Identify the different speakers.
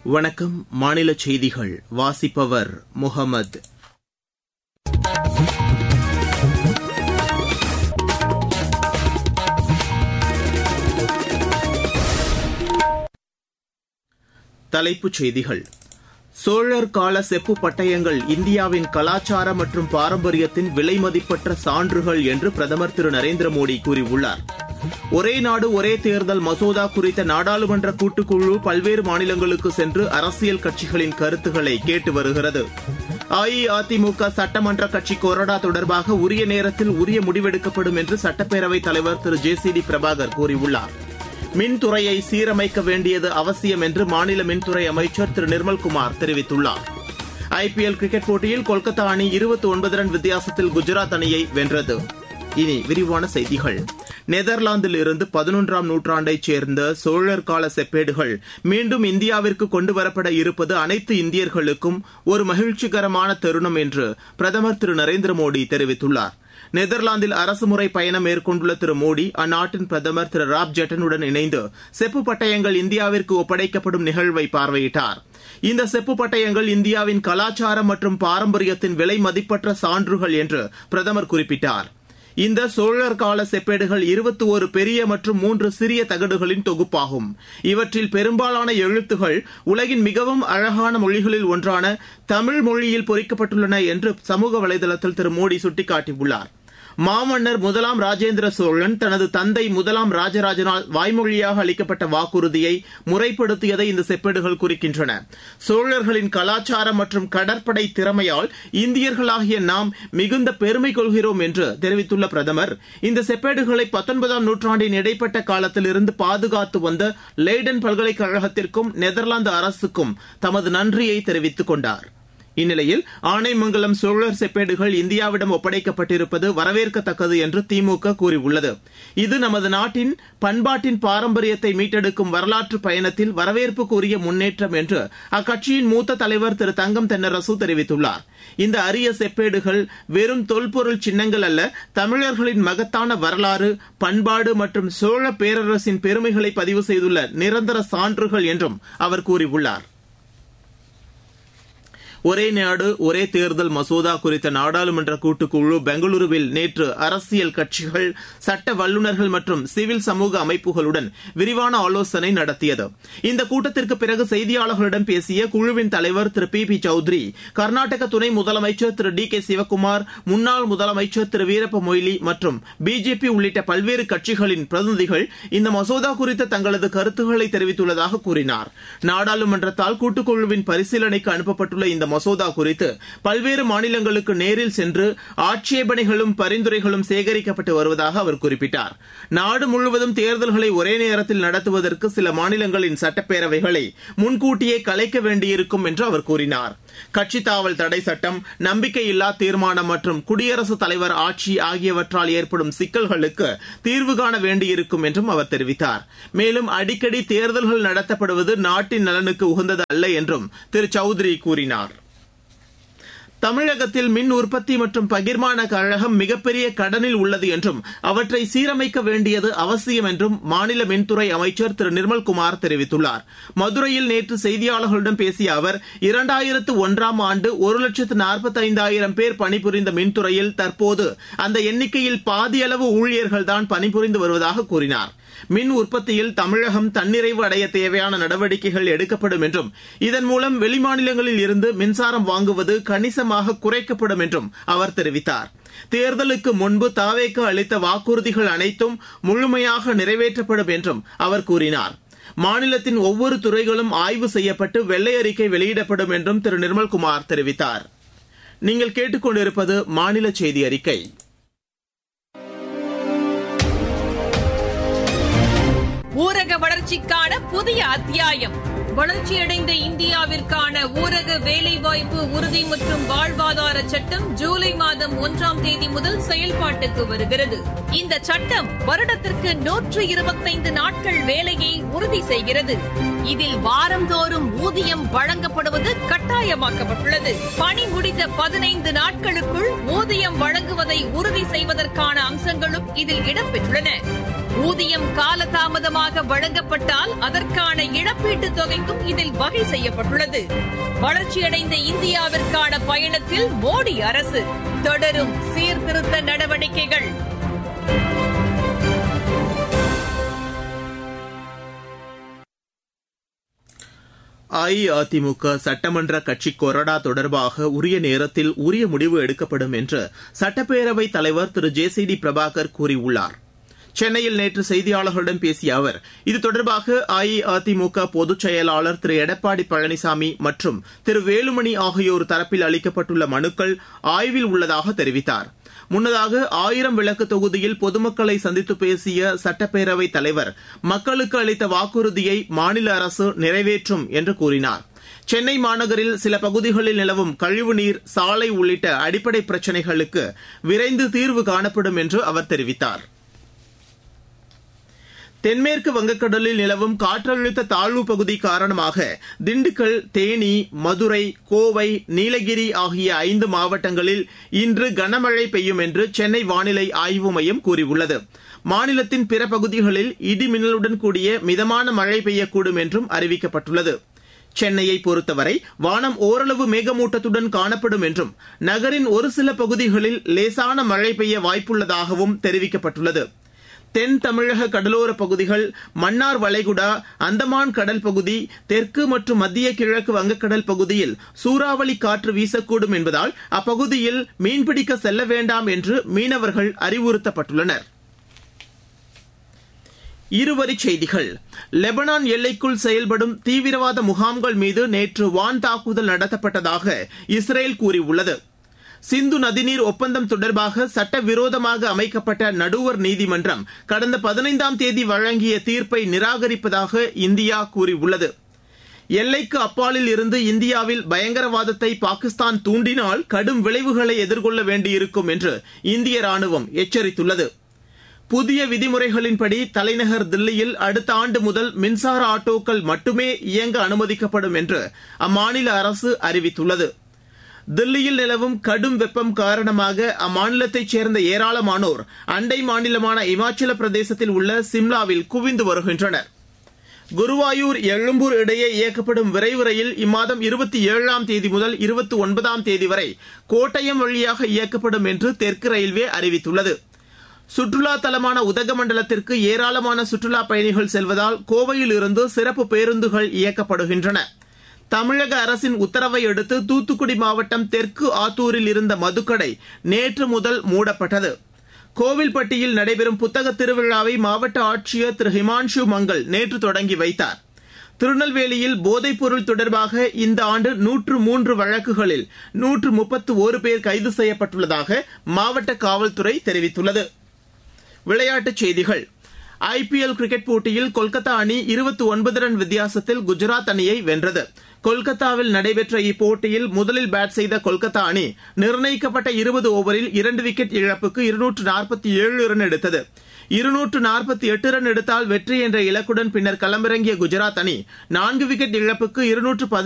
Speaker 1: வணக்கம் மாநில செய்திகள் வாசிப்பவர் முகமது தலைப்புச் செய்திகள் சோழர் கால செப்பு பட்டயங்கள் இந்தியாவின் கலாச்சார மற்றும் பாரம்பரியத்தின் விலைமதிப்பற்ற சான்றுகள் என்று பிரதமர் திரு நரேந்திர மோடி கூறியுள்ளார் ஒரே நாடு ஒரே தேர்தல் மசோதா குறித்த நாடாளுமன்ற கூட்டுக்குழு பல்வேறு மாநிலங்களுக்கு சென்று அரசியல் கட்சிகளின் கருத்துக்களை கேட்டு வருகிறது அஇஅதிமுக சட்டமன்ற கட்சி கொறடா தொடர்பாக உரிய நேரத்தில் உரிய முடிவெடுக்கப்படும் என்று சட்டப்பேரவைத் தலைவர் Thiru J C D Prabhakar கூறியுள்ளார் மின்துறையை சீரமைக்க வேண்டியது அவசியம் என்று மாநில மின்துறை அமைச்சர் திரு நிர்மல்குமார் தெரிவித்துள்ளார் ஐபிஎல் கிரிக்கெட் போட்டியில் கொல்கத்தா அணி இருபத்தி ஒன்பது ரன் வித்தியாசத்தில் குஜராத் அணியை வென்றது இனி விரிவான செய்திகள் நெதர்லாந்தில் இருந்து பதினொன்றாம் நூற்றாண்டைச் சேர்ந்த சோழர் கால செப்பேடுகள் மீண்டும் இந்தியாவிற்கு கொண்டுவரப்பட இருப்பது அனைத்து இந்தியர்களுக்கும் ஒரு மகிழ்ச்சிகரமான தருணம் என்று பிரதமர் திரு நரேந்திர மோடி தெரிவித்துள்ளார் நெதர்லாந்தில் அரசுமுறை பயணம் மேற்கொண்டுள்ள திரு மோடி அந்நாட்டின் பிரதமர் திரு ராப் ஜெட்டனுடன் இணைந்து செப்பு பட்டயங்கள் இந்தியாவிற்கு ஒப்படைக்கப்படும் நிகழ்வை பார்வையிட்டார் இந்த செப்பு பட்டயங்கள் இந்தியாவின் கலாச்சாரம் மற்றும் பாரம்பரியத்தின் விலை மதிப்பற்ற சான்றுகள் என்று பிரதமர் குறிப்பிட்டார் இந்த சோழர் கால செப்பேடுகள் இருபத்தி ஒரு பெரிய மற்றும் மூன்று சிறிய தகடுகளின் தொகுப்பாகும் இவற்றில் பெரும்பாலான எழுத்துகள் உலகின் மிகவும் அழகான மொழிகளில் ஒன்றான தமிழ் மொழியில் பொறிக்கப்பட்டுள்ளன என்று சமூக வலைதளத்தில் திரு மோடி சுட்டிக்காட்டியுள்ளார் மாமன்னர் முதலாம் ராஜேந்திர சோழன் தனது தந்தை முதலாம் ராஜராஜனால் வாய்மொழியாக அளிக்கப்பட்ட வாக்குறுதியை முறைப்படுத்தியதை இந்த செப்பேடுகள் குறிக்கின்றன சோழர்களின் கலாச்சாரம் மற்றும் கடற்படை திறமையால் இந்தியர்களாகிய நாம் மிகுந்த பெருமை கொள்கிறோம் என்று தெரிவித்துள்ள பிரதமர் இந்த செப்பேடுகளை பத்தொன்பதாம் நூற்றாண்டின் இடைப்பட்ட காலத்திலிருந்து பாதுகாத்து வந்த லெய்டன் பல்கலைக்கழகத்திற்கும் நெதர்லாந்து அரசுக்கும் தமது நன்றியை தெரிவித்துக் கொண்டார் இந்நிலையில் ஆனைமங்கலம் சோழர் செப்பேடுகள் இந்தியாவிடம் ஒப்படைக்கப்பட்டிருப்பது வரவேற்கத்தக்கது என்று திமுக கூறியுள்ளது இது நமது நாட்டின் பண்பாட்டின் பாரம்பரியத்தை மீட்டெடுக்கும் வரலாற்று பயணத்தில் வரவேற்புக்குரிய முன்னேற்றம் என்று அக்கட்சியின் மூத்த தலைவர் திரு தங்கம் தென்னரசு தெரிவித்துள்ளார் இந்த அரிய செப்பேடுகள் வெறும் தொல்பொருள் சின்னங்கள் அல்ல தமிழர்களின் மகத்தான வரலாறு பண்பாடு மற்றும் சோழ பேரரசின் பெருமைகளை பதிவு செய்துள்ள நிரந்தர சான்றுகள் என்றும் அவர் கூறியுள்ளார் ஒரே நாடு ஒரே தேர்தல் மசோதா குறித்த நாடாளுமன்ற கூட்டுக்குழு பெங்களூருவில் நேற்று அரசியல் கட்சிகள் சட்ட வல்லுநர்கள் மற்றும் சிவில் சமூக அமைப்புகளுடன் விரிவான ஆலோசனை நடத்தியது இந்த கூட்டத்திற்கு பிறகு செய்தியாளர்களிடம் பேசிய குழுவின் தலைவர் திரு பி பி சௌத்ரி கர்நாடக துணை முதலமைச்சர் திரு டி கே சிவக்குமார் முன்னாள் முதலமைச்சர் திரு வீரப்ப மொய்லி மற்றும் பிஜேபி உள்ளிட்ட பல்வேறு கட்சிகளின் பிரதிநிதிகள் இந்த மசோதா குறித்த தங்களது கருத்துக்களை தெரிவித்துள்ளதாக கூறினார் நாடாளுமன்றத்தால் கூட்டுக்குழுவின் பரிசீலனைக்கு அனுப்பப்பட்டுள்ள இந்த மசோதா குறித்து பல்வேறு மாநிலங்களுக்கு நேரில் சென்று ஆட்சேபனைகளும் பரிந்துரைகளும் சேகரிக்கப்பட்டு வருவதாக அவர் குறிப்பிட்டார் நாடு முழுவதும் தேர்தல்களை ஒரே நேரத்தில் நடத்துவதற்கு சில மாநிலங்களின் சட்டப்பேரவைகளை முன்கூட்டியே கலைக்க வேண்டியிருக்கும் என்று அவர் கூறினார் கட்சித் தாவல் தடை சட்டம் நம்பிக்கையில்லா தீர்மானம் மற்றும் குடியரசுத் தலைவர் ஆட்சி ஆகியவற்றால் ஏற்படும் சிக்கல்களுக்கு தீர்வு காண வேண்டியிருக்கும் என்றும் அவர் தெரிவித்தார் மேலும் அடிக்கடி தேர்தல்கள் நடத்தப்படுவது நாட்டின் நலனுக்கு உகந்தது அல்ல என்றும் திரு சௌத்ரி கூறினார் தமிழகத்தில் மின் உற்பத்தி மற்றும் பகிர்மான கழகம் மிகப்பெரிய கடனில் உள்ளது என்றும் அவற்றை சீரமைக்க வேண்டியது அவசியம் என்றும் மாநில மின்துறை அமைச்சர் திரு நிர்மல்குமார் தெரிவித்துள்ளார் மதுரையில் நேற்று செய்தியாளர்களிடம் பேசிய அவர் இரண்டாயிரத்து ஒன்றாம் ஆண்டு ஒரு லட்சத்து நாற்பத்தி ஐந்தாயிரம் பேர் பணிபுரிந்த மின்துறையில் தற்போது அந்த எண்ணிக்கையில் பாதியளவு ஊழியர்கள்தான் பணிபுரிந்து வருவதாக கூறினார் மின் உற்பத்தியில் தமிழகம் தன்னிறைவு அடைய தேவையான நடவடிக்கைகள் எடுக்கப்படும் என்றும் இதன் மூலம் வெளிமாநிலங்களில் இருந்து மின்சாரம் வாங்குவது கணிசமாக குறைக்கப்படும் என்றும் அவர் தெரிவித்தார் தேர்தலுக்கு முன்பு தாவேக்கு அளித்த வாக்குறுதிகள் அனைத்தும் முழுமையாக நிறைவேற்றப்படும் என்றும் அவர் கூறினார் மாநிலத்தின் ஒவ்வொரு துறைகளும் ஆய்வு செய்யப்பட்டு வெள்ளை அறிக்கை வெளியிடப்படும் என்றும் திரு நிர்மல்குமார் தெரிவித்தார் நீங்கள் கேட்டுக்கொண்டிருப்பது மாநில செய்தி அறிக்கை
Speaker 2: ஊரக வளர்ச்சிக்கான புதிய அத்தியாயம் வளர்ச்சியடைந்த இந்தியாவிற்கான ஊரக வேலைவாய்ப்பு உறுதி மற்றும் வாழ்வாதார சட்டம் ஜூலை மாதம் ஒன்றாம் தேதி முதல் செயல்பாட்டுக்கு வருகிறது இந்த சட்டம் வருடத்திற்கு நூற்று இருபத்தைந்து நாட்கள் வேலையை உறுதி செய்கிறது இதில் வாரந்தோறும் ஊதியம் வழங்கப்படுவது கட்டாயமாக்கப்பட்டுள்ளது பணி முடிந்த பதினைந்து நாட்களுக்குள் ஊதியம் வழங்குவதை உறுதி செய்வதற்கான அம்சங்களும் இதில் இடம்பெற்றுள்ளன ஊதியம் காலதாமதமாக வழங்கப்பட்டால் அதற்கான இழப்பீட்டுத் தொகைக்கும் இதில் வகை செய்யப்பட்டுள்ளது வளர்ச்சியடைந்த இந்தியாவிற்கான பயணத்தில் மோடி அரசு தொடரும் சீர்திருத்த நடவடிக்கைகள்
Speaker 1: அஇஅதிமுக சட்டமன்ற கட்சி கொறடா தொடர்பாக உரிய நேரத்தில் உரிய முடிவு எடுக்கப்படும் என்று சட்டப்பேரவைத் தலைவர் Thiru J C D Prabhakar கூறியுள்ளார் சென்னையில் நேற்று செய்தியாளர்களிடம் பேசிய அவர் இது தொடர்பாக அஇஅதிமுக பொதுச் செயலாளர் திரு எடப்பாடி பழனிசாமி மற்றும் திரு வேலுமணி ஆகியோர் தரப்பில் அளிக்கப்பட்டுள்ள மனுக்கள் ஆய்வில் உள்ளதாக தெரிவித்தார் முன்னதாக ஆயிரம் விளக்கு தொகுதியில் பொதுமக்களை சந்தித்து பேசிய சட்டப்பேரவைத் தலைவர் மக்களுக்கு அளித்த வாக்குறுதியை மாநில அரசு நிறைவேற்றும் என்று கூறினார் சென்னை மாநகரில் சில பகுதிகளில் நிலவும் கழிவுநீர் சாலை உள்ளிட்ட அடிப்படை பிரச்சினைகளுக்கு விரைந்து தீர்வு காணப்படும் என்று அவர் தெரிவித்தார் தென்மேற்கு வங்கக்கடலில் நிலவும் காற்றழுத்த தாழ்வு பகுதி காரணமாக திண்டுக்கல் தேனி மதுரை கோவை நீலகிரி ஆகிய ஐந்து மாவட்டங்களில் இன்று கனமழை பெய்யும் என்று சென்னை வானிலை ஆய்வு மையம் கூறியுள்ளது மாநிலத்தின் பிற பகுதிகளில் இடி மின்னலுடன் கூடிய மிதமான மழை பெய்யக்கூடும் என்றும் அறிவிக்கப்பட்டுள்ளது சென்னையை பொறுத்தவரை வானம் ஓரளவு மேகமூட்டத்துடன் காணப்படும் என்றும் நகரின் ஒரு சில பகுதிகளில் லேசான மழை பெய்ய வாய்ப்புள்ளதாகவும் தெரிவிக்கப்பட்டுள்ளது தென் தமிழக கடலோர பகுதிகள் மன்னார் வளைகுடா அந்தமான் கடல் பகுதி தெற்கு மற்றும் மத்திய கிழக்கு வங்கக்கடல் பகுதியில் சூறாவளி காற்று வீசக்கூடும் என்பதால் அப்பகுதியில் மீன்பிடிக்க செல்ல வேண்டாம் என்று மீனவர்கள் அறிவுறுத்தப்பட்டுள்ளனர் இருவரிச் செய்திகள் லெபனான் எல்லைக்குள் செயல்படும் தீவிரவாத முகாம்கள் மீது நேற்று வான் தாக்குதல் நடத்தப்பட்டதாக இஸ்ரேல் கூறியுள்ளது சிந்து நதிநீர் ஒப்பந்தம் தொடர்பாக சட்டவிரோதமாக அமைக்கப்பட்ட நடுவர் நீதிமன்றம் கடந்த பதினைந்தாம் தேதி வழங்கிய தீர்ப்பை நிராகரிப்பதாக இந்தியா கூறியுள்ளது எல்லைக்கு அப்பாலில் இருந்து இந்தியாவில் பயங்கரவாதத்தை பாகிஸ்தான் தூண்டினால் கடும் விளைவுகளை எதிர்கொள்ள வேண்டியிருக்கும் என்று இந்திய ராணுவம் எச்சரித்துள்ளது புதிய விதிமுறைகளின்படி தலைநகர் தில்லியில் அடுத்த ஆண்டு முதல் மின்சார ஆட்டோக்கள் மட்டுமே இயங்க அனுமதிக்கப்படும் என்று அம்மாநில அரசு அறிவித்துள்ளது தில்லியில் நிலவும் கடும் வெப்பம் காரணமாக அம்மாநிலத்தைச் சேர்ந்த ஏராளமானோர் அண்டை மாநிலமான இமாச்சல பிரதேசத்தில் உள்ள சிம்லாவில் குவிந்து வருகின்றனர் குருவாயூர் எழும்பூர் இடையே இயக்கப்படும் விரைவு ரயில் இம்மாதம் இருபத்தி ஏழாம் தேதி முதல் இருபத்தி ஒன்பதாம் தேதி வரை கோட்டயம் வழியாக இயக்கப்படும் என்று தெற்கு ரயில்வே அறிவித்துள்ளது சுற்றுலா தலமான உதகமண்டலத்திற்கு ஏராளமான சுற்றுலா பயணிகள் செல்வதால் கோவையில் இருந்து சிறப்பு பேருந்துகள் இயக்கப்படுகின்றன தமிழக அரசின் உத்தரவை அடுத்து தூத்துக்குடி மாவட்டம் தெற்கு ஆத்தூரில் இருந்த மதுக்கடை நேற்று முதல் மூடப்பட்டது கோவில்பட்டியில் நடைபெறும் புத்தக திருவிழாவை மாவட்ட ஆட்சியர் திரு ஹிமான்ஷு மங்கள் நேற்று தொடங்கி வைத்தார் திருநெல்வேலியில் போதைப்பொருள் தொடர்பாக இந்த ஆண்டு நூற்று மூன்று வழக்குகளில் நூற்று முப்பத்து ஒரு பேர் கைது செய்யப்பட்டுள்ளதாக மாவட்ட காவல்துறை தெரிவித்துள்ளது விளையாட்டுச் செய்திகள் ஐபிஎல் கிரிக்கெட் போட்டியில் கொல்கத்தா அணி இருபத்தி ஒன்பது ரன் வித்தியாசத்தில் குஜராத் அணியை வென்றது கொல்கத்தாவில் நடைபெற்ற இப்போட்டியில் முதலில் பேட் செய்த கொல்கத்தா அணி நிர்ணயிக்கப்பட்ட இருபது ஓவரில் இரண்டு விக்கெட் இழப்புக்கு இருநூற்று நாற்பத்தி ஏழு ரன் எடுத்தது இருநூற்று நாற்பத்தி எட்டு ரன் எடுத்தால் வெற்றி என்ற இலக்குடன் பின்னர் களமிறங்கிய குஜராத் அணி நான்கு விக்கெட் இழப்புக்கு இருநூற்று